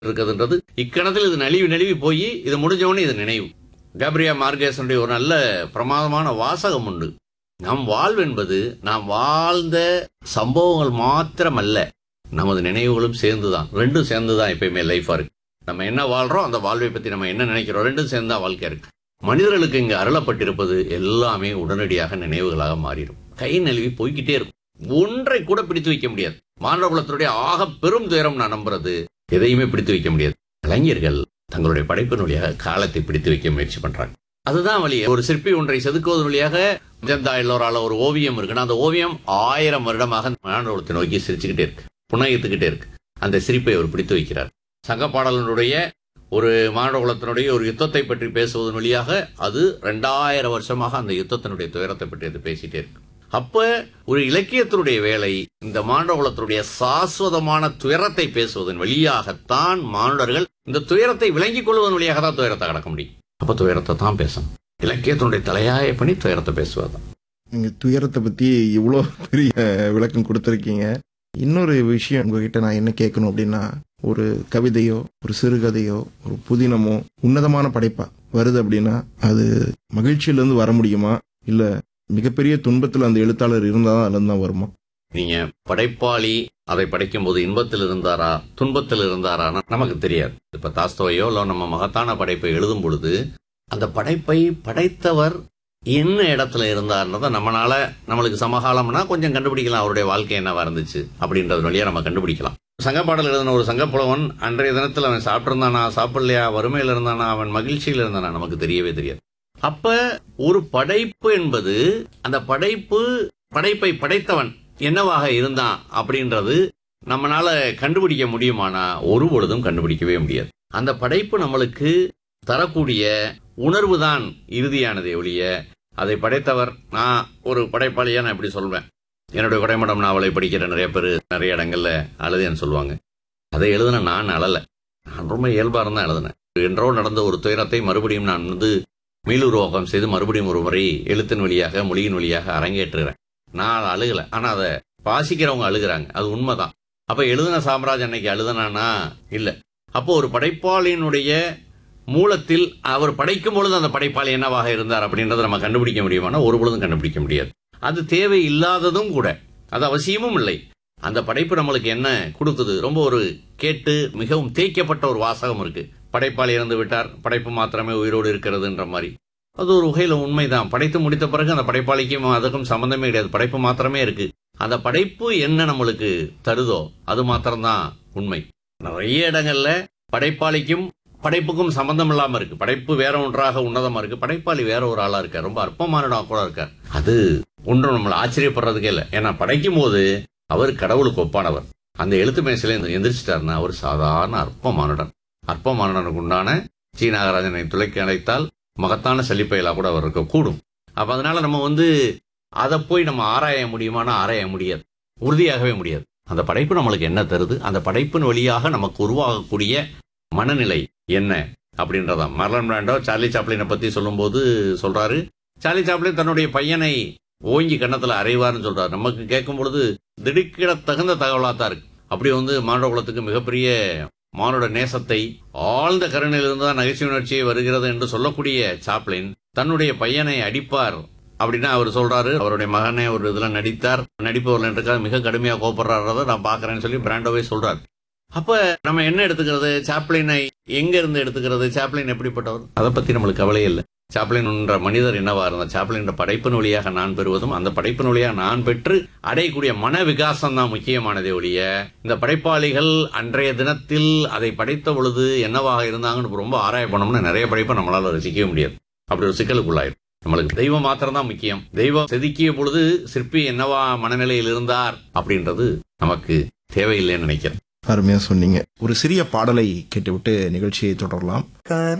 இருக்குதுன்றது இக்கணத்தில் இது நழுவி நழுவி போய் இது முடிஞ்சவொடனே இது நினைவு கேப்ரியா மார்கேசனுடைய ஒரு நல்ல பிரமாதமான வாசகம் உண்டு நம் வாழ்வு என்பது நாம் வாழ்ந்த சம்பவங்கள் மாத்திரமல்ல நமது நினைவுகளும் சேர்ந்துதான் ரெண்டும் சேர்ந்துதான் எப்பயுமே லைஃபா இருக்கு நம்ம என்ன வாழ்றோம் அந்த வாழ்வை பத்தி நம்ம என்ன நினைக்கிறோம் ரெண்டும் சேர்ந்தா வாழ்க்கை இருக்கு மனிதர்களுக்கு இங்கு அருளப்பட்டிருப்பது எல்லாமே உடனடியாக நினைவுகளாக மாறிடும் கை நழுவி போய்கிட்டே இருக்கும் ஒன்றை கூட பிடித்து வைக்க முடியாது மாணவ குலத்தினுடைய ஆக பெரும் துயரம் நான் நம்புறது எதையுமே பிடித்து வைக்க முடியாது கலைஞர்கள் தங்களுடைய படைப்பின் வழியாக காலத்தை பிடித்து வைக்க முயற்சி பண்றாங்க அதுதான் வழி ஒரு சிற்பி ஒன்றை செதுக்குவதன் வழியாக ஜந்தா எல்லோரால ஒரு ஓவியம் இருக்குன்னா அந்த ஓவியம் ஆயிரம் வருடமாக மாணவத்தை நோக்கி சிரிச்சுக்கிட்டே இருக்கு புன்னகித்துக்கிட்டே இருக்கு அந்த சிரிப்பை அவர் பிடித்து வைக்கிறார் சங்க பாடலனுடைய ஒரு மாணவ குலத்தினுடைய ஒரு யுத்தத்தை பற்றி பேசுவதன் வழியாக அது ரெண்டாயிரம் வருஷமாக அந்த யுத்தத்தினுடைய துயரத்தை பற்றி அது பேசிட்டே இருக்கு அப்ப ஒரு இலக்கியத்தினுடைய வேலை இந்த மாணவ குலத்தினுடைய சாஸ்வதமான துயரத்தை பேசுவதன் வழியாகத்தான் மாணவர்கள் இந்த துயரத்தை விளங்கிக் கொள்வதன் வழியாக தான் துயரத்தை கடக்க முடியும் அப்ப துயரத்தை தான் பேசணும் இலக்கியத்தினுடைய தலையாய பணி துயரத்தை பேசுவதுதான் நீங்க துயரத்தை பத்தி இவ்வளோ பெரிய விளக்கம் கொடுத்துருக்கீங்க இன்னொரு விஷயம் உங்ககிட்ட நான் என்ன கேட்கணும் அப்படின்னா ஒரு கவிதையோ ஒரு சிறுகதையோ ஒரு புதினமோ உன்னதமான படைப்பா வருது அப்படின்னா அது மகிழ்ச்சியிலேருந்து வர முடியுமா இல்ல மிகப்பெரிய துன்பத்துல அந்த எழுத்தாளர் இருந்தாதான் அதுல இருந்து தான் வருமா நீங்க படைப்பாளி அதை படைக்கும் போது இன்பத்தில் இருந்தாரா துன்பத்தில் இருந்தாரான்னா நமக்கு தெரியாது இப்ப தாஸ்தோவையோ இல்ல நம்ம மகத்தான படைப்பை எழுதும் பொழுது அந்த படைப்பை படைத்தவர் என்ன இடத்துல இருந்தார்ன்றத நம்மளால நம்மளுக்கு சமகாலம்னா கொஞ்சம் கண்டுபிடிக்கலாம் அவருடைய வாழ்க்கை என்னவா இருந்துச்சு அப்படின்றது வழியா நம்ம கண்டுபிடிக்கலாம் சங்கப்பாடல் எழுதின ஒரு சங்கப்புலவன் அன்றைய தினத்தில் அவன் சாப்பிட்டிருந்தானா சாப்பிடலையா வறுமையில் இருந்தானா அவன் மகிழ்ச்சியில் இருந்தானா நமக்கு தெரியவே தெரியாது அப்ப ஒரு படைப்பு என்பது அந்த படைப்பு படைப்பை படைத்தவன் என்னவாக இருந்தான் அப்படின்றது நம்மளால கண்டுபிடிக்க முடியுமானா ஒரு பொழுதும் கண்டுபிடிக்கவே முடியாது அந்த படைப்பு நம்மளுக்கு தரக்கூடிய உணர்வு தான் இறுதியானதே ஒழிய அதை படைத்தவர் நான் ஒரு படைப்பாளியா நான் இப்படி சொல்வேன் என்னுடைய குடைமடம் நாவலை படிக்கிற நிறைய பேர் நிறைய இடங்கள்ல அழுதேன்னு சொல்லுவாங்க அதை எழுதுன நான் அழல நான் ரொம்ப இயல்பா இருந்தா எழுதினேன் என்றோ நடந்த ஒரு துயரத்தை மறுபடியும் நான் வந்து மீளுருவாக்கம் செய்து மறுபடியும் ஒரு முறை எழுத்தின் வழியாக மொழியின் வழியாக அரங்கேற்றுகிறேன் நான் அழுகல ஆனா அதை வாசிக்கிறவங்க அழுகுறாங்க அது உண்மைதான் அப்ப எழுதின சாம்ராஜ் அன்னைக்கு அழுதுனானா இல்ல அப்போ ஒரு படைப்பாளியினுடைய மூலத்தில் அவர் படைக்கும் பொழுது அந்த படைப்பாளி என்னவாக இருந்தார் அப்படின்றத நம்ம கண்டுபிடிக்க முடியுமானா ஒரு பொழுதும் கண்டுபிடிக்க முடியாது அது தேவை இல்லாததும் கூட அது அவசியமும் இல்லை அந்த படைப்பு நம்மளுக்கு என்ன கொடுக்குது ரொம்ப ஒரு கேட்டு மிகவும் தேய்க்கப்பட்ட ஒரு வாசகம் இருக்கு படைப்பாளி இறந்து விட்டார் படைப்பு மாத்திரமே உயிரோடு இருக்கிறதுன்ற மாதிரி அது ஒரு வகையில உண்மைதான் படைத்து முடித்த பிறகு அந்த படைப்பாளிக்கும் அதுக்கும் சம்பந்தமே கிடையாது படைப்பு மாத்திரமே இருக்கு அந்த படைப்பு என்ன நம்மளுக்கு தருதோ அது மாத்திரம்தான் உண்மை நிறைய இடங்கள்ல படைப்பாளிக்கும் படைப்புக்கும் சம்பந்தம் இல்லாம இருக்கு படைப்பு வேற ஒன்றாக உன்னதமா இருக்கு படைப்பாளி வேற ஒரு ஆளா இருக்கார் ரொம்ப அற்பமானடா கூட இருக்கார் அது ஒன்றும் நம்மள ஆச்சரியப்படுறதுக்கே இல்லை ஏன்னா படைக்கும் போது அவர் கடவுளுக்கு ஒப்பானவர் அந்த எழுத்து மேசில எந்திரிச்சிட்டாருன்னா அவர் சாதாரண அற்பமானுடன் அற்பமானுடனுக்கு உண்டான சி நாகராஜனை துளைக்கு அழைத்தால் மகத்தான செழிப்பையிலா கூட அவர் இருக்க கூடும் அப்ப அதனால நம்ம வந்து அதை போய் நம்ம ஆராய முடியுமானா ஆராய முடியாது உறுதியாகவே முடியாது அந்த படைப்பு நம்மளுக்கு என்ன தருது அந்த படைப்பின் வழியாக நமக்கு உருவாகக்கூடிய மனநிலை என்ன அப்படின்றதா மர்லன் பிராண்டோ சார்லி சாப்ளினை பத்தி சொல்லும்போது சொல்றாரு சார்லி சாப்ளின் தன்னுடைய பையனை ஓங்கி கன்னத்துல அறைவார்னு சொல்றாரு நமக்கு கேட்கும் பொழுது திடுக்கிட தகுந்த தகவலா தான் இருக்கு அப்படி வந்து மானுட குலத்துக்கு மிகப்பெரிய மானுட நேசத்தை ஆழ்ந்த கருணையிலிருந்து தான் நகைச்சுவை உணர்ச்சியை வருகிறது என்று சொல்லக்கூடிய சாப்ளின் தன்னுடைய பையனை அடிப்பார் அப்படின்னா அவர் சொல்றாரு அவருடைய மகனே ஒரு இதுல நடித்தார் நடிப்பவர்கள் என்றதுக்காக மிக கடுமையா கோபப்படுறாரத நான் பாக்குறேன்னு சொல்லி பிராண்டோவே சொல்றாரு அப்ப நம்ம என்ன எடுத்துக்கிறது சாப்ளினை எங்க இருந்து எடுத்துக்கிறது சாப்ளின் எப்படிப்பட்டவர் அதை பத்தி நம்மளுக்கு கவலை இல்லை சாப்ளின் என்ற மனிதர் என்னவா இருந்தார் சாப்ளின் என்ற படைப்பின் வழியாக நான் பெறுவதும் அந்த படைப்பின் வழியாக நான் பெற்று அடையக்கூடிய மன விகாசம் தான் முக்கியமானதே ஒழிய இந்த படைப்பாளிகள் அன்றைய தினத்தில் அதை படைத்த பொழுது என்னவாக இருந்தாங்கன்னு ரொம்ப ஆராய பண்ணோம்னா நிறைய படைப்பை நம்மளால ரசிக்கவே முடியாது அப்படி ஒரு சிக்கலுக்குள்ளாயிரும் நம்மளுக்கு தெய்வம் மாத்திரம் தான் முக்கியம் தெய்வம் செதுக்கிய பொழுது சிற்பி என்னவா மனநிலையில் இருந்தார் அப்படின்றது நமக்கு தேவையில்லைன்னு நினைக்கிறேன் அருமையா சொன்னீங்க ஒரு சிறிய பாடலை கேட்டுவிட்டு நிகழ்ச்சியை தொடரலாம்